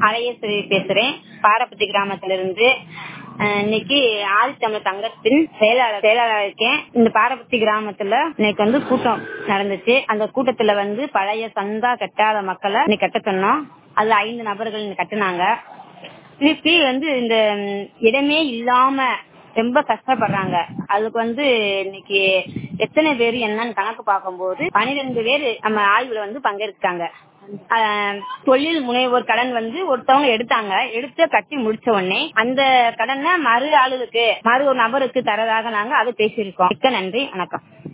அலையேஸ்வரி பேசுறேன் பாரப்பட்டி கிராமத்துல இருந்து அஹ் இன்னைக்கு ஆதித்தமிழ் சங்கத்தின் செயலாளர் செயலாளர் இருக்கேன் இந்த பாரப்பட்டி கிராமத்துல இன்னைக்கு வந்து கூட்டம் நடந்துச்சு அந்த கூட்டத்துல வந்து பழைய சந்தா கட்டாத மக்களை இன்னைக்கு கட்ட சொன்னோம் அதுல ஐந்து நபர்கள் இன்னைக்கு கட்டுனாங்க திருப்பி வந்து இந்த ம், இடமே இல்லாம ரொம்ப கஷ்டப்படுறாங்க அதுக்கு வந்து இன்னைக்கு எத்தனை பேர் என்னன்னு கணக்கு பார்க்கும்போது பனிரெண்டு பேர் நம்ம ஆய்வுல வந்து பங்கெடுத்தாங்க ஆஹ், தொழில் முனைவோர் கடன் வந்து ஒருத்தவங்க எடுத்தாங்க எடுத்து கட்டி முடிச்ச உடனே அந்த கடனை மறு ஆளுக்கு மறு ஒரு நபருக்கு தரதாக நாங்க அதை பேசியிருக்கோம் மிக்க நன்றி வணக்கம்